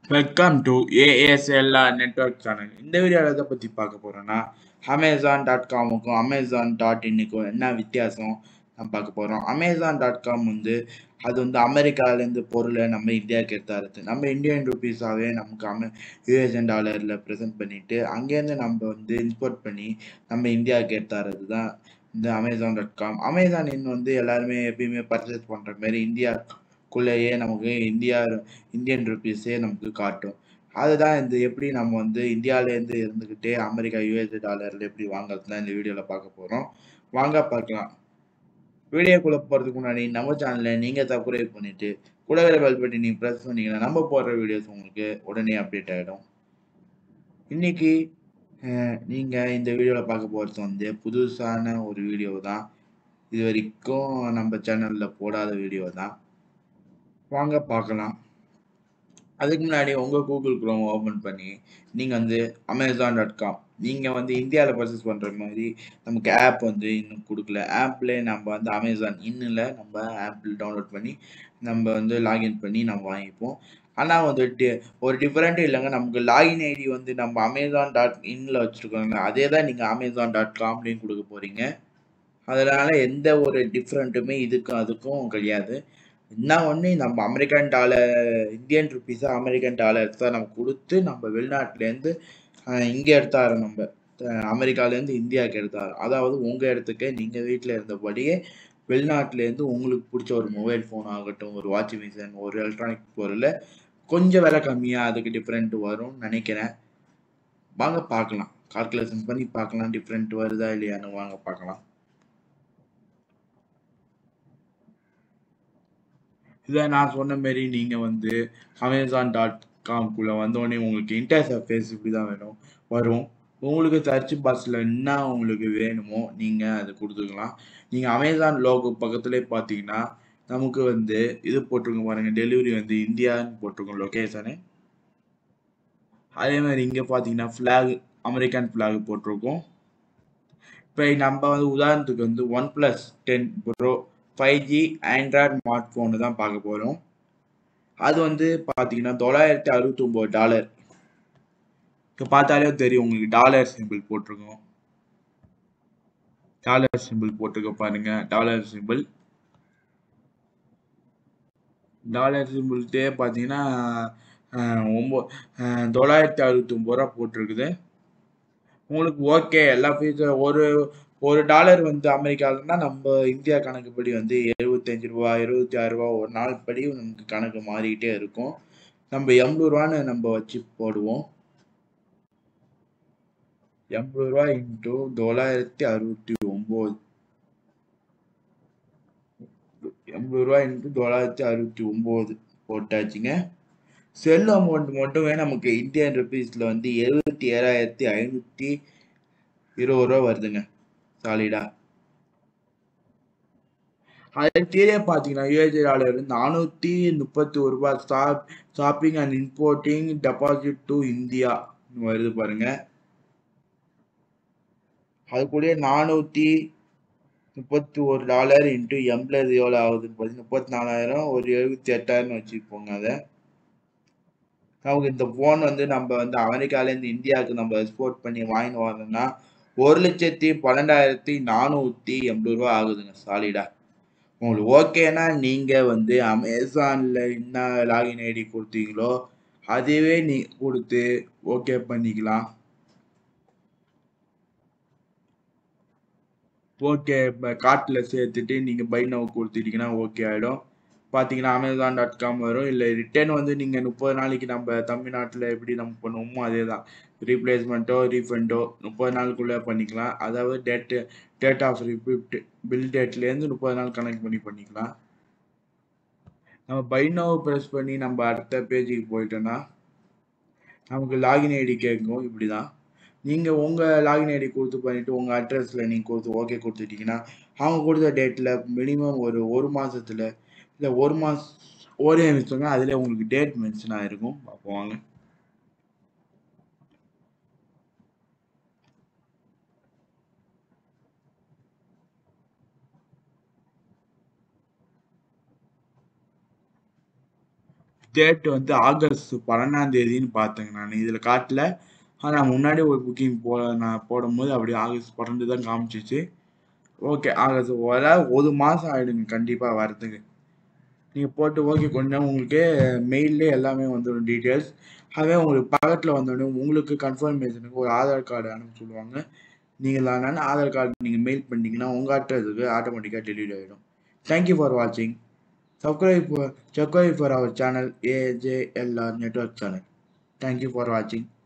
welcome to ASLR network channel இந்த வீடியோவில் எதை பற்றி பார்க்க போகிறோன்னா அமேசான் டாட் காமுக்கும் அமேசான் டாட் இன்னுக்கும் என்ன வித்தியாசம் நம்ம பார்க்க போகிறோம் அமேசான் டாட் காம் வந்து அது வந்து அமெரிக்காவிலேருந்து பொருளை நம்ம இந்தியாவுக்கு எடுத்தாருது நம்ம இந்தியன் ருபீஸாகவே நமக்கு அமெ யூஎஸ்என் டாலரில் ப்ரெசென்ட் பண்ணிவிட்டு அங்கேருந்து நம்ம வந்து இம்போர்ட் பண்ணி நம்ம இந்தியாவுக்கு எடுத்தாரது தான் இந்த Amazon dot com Amazon in வந்து எல்லாருமே எப்பயுமே பர்ச்சேஸ் பண்ணுற மாதிரி இந்தியாக்குள்ளேயே நமக்கு இந்தியா இந்தியன் ருபீஸே நமக்கு காட்டும் அதுதான் இந்த எப்படி நம்ம வந்து இந்தியாவிலேருந்து இருந்துக்கிட்டே அமெரிக்கா யூஎஸ்ஏ டாலரில் எப்படி வாங்குறது தான் இந்த வீடியோவில் பார்க்க போகிறோம் வாங்க பார்க்கலாம் வீடியோக்குள்ளே போகிறதுக்கு முன்னாடி நம்ம சேனலில் நீங்கள் சப்ஸ்கிரைப் பண்ணிவிட்டு கூட பெல் பட்டி நீங்கள் ப்ரெஸ் பண்ணிங்கன்னா நம்ம போடுற வீடியோஸ் உங்களுக்கு உடனே அப்டேட் ஆகிடும் இன்றைக்கி நீங்கள் இந்த வீடியோவில் பார்க்க போகிறது வந்து புதுசான ஒரு வீடியோ தான் இது வரைக்கும் நம்ம சேனலில் போடாத வீடியோ தான் வாங்க பார்க்கலாம் அதுக்கு முன்னாடி உங்கள் கூகுள் குரோம் ஓப்பன் பண்ணி நீங்கள் வந்து அமேசான் டாட் காம் நீங்கள் வந்து இந்தியாவில் பர்ச்சேஸ் பண்ணுற மாதிரி நமக்கு ஆப் வந்து இன்னும் கொடுக்கல ஆப்லேயே நம்ம வந்து அமேசான் இன்னில் நம்ம ஆப்பில் டவுன்லோட் பண்ணி நம்ம வந்து லாகின் பண்ணி நம்ம வாங்கிப்போம் ஆனால் வந்து டி ஒரு டிஃப்ரெண்ட்டும் இல்லைங்க நமக்கு லாகின் ஐடி வந்து நம்ம அமேசான் டாட் இன்னில் வச்சுருக்கோங்க அதே தான் நீங்கள் அமேசான் டாட் காம்லேயும் கொடுக்க போகிறீங்க அதனால் எந்த ஒரு டிஃப்ரெண்ட்டுமே இதுக்கும் அதுக்கும் கிடையாது என்ன ஒன்று நம்ம அமெரிக்கன் டாலர் இந்தியன் ருபீஸாக அமெரிக்கன் டாலர்ஸ் தான் நம்ம கொடுத்து நம்ம வெளிநாட்டிலேருந்து இங்கே எடுத்தாரு நம்ம அமெரிக்காலேருந்து இந்தியாவுக்கு எடுத்தாரு அதாவது உங்கள் இடத்துக்கு நீங்கள் வீட்டில் இருந்தபடியே வெளிநாட்டிலேருந்து உங்களுக்கு பிடிச்ச ஒரு மொபைல் ஃபோன் ஆகட்டும் ஒரு வாட்ச் மிஷின் ஒரு எலக்ட்ரானிக் பொருள் கொஞ்சம் விலை கம்மியாக அதுக்கு டிஃப்ரெண்ட் வரும்னு நினைக்கிறேன் வாங்க பார்க்கலாம் கால்குலேஷன் பண்ணி பார்க்கலாம் டிஃப்ரெண்ட் வருதா இல்லையான்னு வாங்க பார்க்கலாம் இதை நான் சொன்ன மாரி நீங்கள் வந்து அமேசான் டாட் காம்குள்ளே வந்தோடனே உங்களுக்கு இன்டர்ஃபேஸ் இப்படி தான் வேணும் வரும் உங்களுக்கு சர்ச் பாக்ஸில் என்ன உங்களுக்கு வேணுமோ நீங்கள் அது கொடுத்துக்கலாம் நீங்கள் அமேசான் லோகோ பக்கத்துலேயே பார்த்தீங்கன்னா நமக்கு வந்து இது போட்டிருக்கோம் பாருங்கள் டெலிவரி வந்து இந்தியான்னு போட்டிருக்கோம் லொக்கேஷனு அதே மாதிரி இங்கே பார்த்தீங்கன்னா ஃப்ளாக் அமெரிக்கன் ஃப்ளாக் போட்டிருக்கோம் இப்போ நம்ம வந்து உதாரணத்துக்கு வந்து one plus ten pro five G android smartphone தான் பார்க்க போகிறோம் அது வந்து பார்த்தீங்கன்னா தொள்ளாயிரத்தி அறுபத்தொம்போது டாலர் இப்போ பார்த்தாலே தெரியும் உங்களுக்கு டாலர் சிம்பிள் போட்டிருக்கோம் டாலர் சிம்பிள் போட்டிருக்க பாருங்க டாலர் சிம்பிள் டாலர் சிம்பிள்கிட்டே பார்த்தீங்கன்னா ஒம்போ தொள்ளாயிரத்தி அறுபத்தொம்பது ரூபா போட்டிருக்குது உங்களுக்கு ஓகே எல்லா ஃபீச்சர் ஒரு ஒரு டாலர் வந்து அமெரிக்காவில்னா நம்ம இந்தியா கணக்குப்படி வந்து எழுபத்தஞ்சு ரூபா இருபத்தி ஆறு ரூபா ஒரு நாள் படி நமக்கு கணக்கு மாறிக்கிட்டே இருக்கும் நம்ம எண்பது ரூபான்னு நம்ம வச்சு போடுவோம் எண்பது ரூபா இன்ட்டு தொள்ளாயிரத்தி அறுபத்தி ஒம்பது எண்பது ரூபா இன்ட்டு தொள்ளாயிரத்தி அறுபத்தி ஒம்பது போட்டாச்சுங்க செல் அமௌண்ட் மட்டுமே நமக்கு இந்தியன் ருபீஸில் வந்து எழுபத்தி ஏழாயிரத்தி ஐநூற்றி இருபது ரூபா வருதுங்க சாலிடா அது கீழே பார்த்தீங்கன்னா யூஎஸ்ஏ டாலர் நானூற்றி முப்பத்தி ஒரு ரூபாய் shop shopping and importing deposit to India வருது பாருங்க அது கூட நானூற்றி முப்பத்தி ஒரு டாலர் இன்ட்டு எண்பது எவ்வளோ ஆகுதுன்னு பார்த்தீங்கன்னா முப்பத்தி நாலாயிரம் ஒரு எழுபத்தி எட்டாயிரம் வச்சுப்போங்க அதை நமக்கு இந்த ஃபோன் வந்து நம்ம வந்து அமெரிக்காலேருந்து இந்தியாவுக்கு நம்ம எக்ஸ்போர்ட் பண்ணி வாங்கிட்டு வரணும்னா ஒரு லட்சத்தி பன்னெண்டாயிரத்தி நானூற்றி எண்பது ரூபா ஆகுதுங்க சாலிடா உங்களுக்கு ஓகேனா நீங்கள் வந்து அமேசானில் என்ன லாகின் ஐடி கொடுத்தீங்களோ அதுவே நீ கொடுத்து ஓகே பண்ணிக்கலாம் ஓகே இப்போ கார்ட்டில் சேர்த்துட்டு நீங்கள் பை நவ் கொடுத்துட்டீங்கன்னா ஓகே ஆகிடும் பார்த்தீங்கன்னா அமேசான் டாட் காம் வரும் இல்லை ரிட்டர்ன் வந்து நீங்கள் முப்பது நாளைக்கு நம்ம தமிழ்நாட்டில் எப்படி நம்ம பண்ணுவோமோ அதே தான் ரீப்ளேஸ்மெண்ட்டோ ரீஃபண்டோ முப்பது நாளுக்குள்ளே பண்ணிக்கலாம் அதாவது date date of receipt bill டேட்லேருந்து முப்பது நாள் கனெக்ட் பண்ணி பண்ணிக்கலாம் நம்ம பை நவ் ப்ரெஸ் பண்ணி நம்ம அடுத்த பேஜுக்கு போயிட்டோன்னா நமக்கு லாகின் ஐடி கேட்கும் இப்படி தான் நீங்கள் உங்கள் லாகின் ஐடி கொடுத்து பண்ணிவிட்டு உங்கள் அட்ரஸில் நீங்கள் கொடுத்து ஓகே கொடுத்துட்டீங்கன்னா அவங்க கொடுத்த டேட்டில் மினிமம் ஒரு ஒரு மாதத்தில் இல்லை ஒரு மாதம் ஒரே நிமிஷங்க அதில் உங்களுக்கு டேட் மென்ஷன் ஆகிருக்கும் பார்ப்போம் வாங்க டேட் வந்து ஆகஸ்ட் பன்னெண்டாம் தேதின்னு பார்த்தேங்க நான் இதில் காட்டல ஆனால் முன்னாடி ஒரு புக்கிங் போ நான் போடும்போது அப்படியே ஆகஸ்ட் பன்னெண்டு தான் காமிச்சிச்சு ஓகே ஆகஸ்ட் வர ஒரு மாதம் ஆகிடுங்க கண்டிப்பாக வரதுக்கு நீங்கள் போட்டு ஓகே கொஞ்ச நேரம் உங்களுக்கு மெயிலே எல்லாமே வந்துடும் டீட்டெயில்ஸ் அதே உங்களுக்கு பக்கத்தில் வந்தோடனே உங்களுக்கு கன்ஃபர்மேஷனுக்கு ஒரு ஆதார் கார்டு அனுப்ப சொல்லுவாங்க நீங்கள் அதனால் ஆதார் கார்டு நீங்கள் மெயில் பண்ணிட்டீங்கன்னா உங்கள் அட்ரஸுக்கு ஆட்டோமேட்டிக்காக டெலிவரி ஆகிடும் தேங்க்யூ ஃபார் வாட்சிங் subscribe subscribe for our channel ஏஜேஎல்ஆர் network channel thank you for வாட்சிங்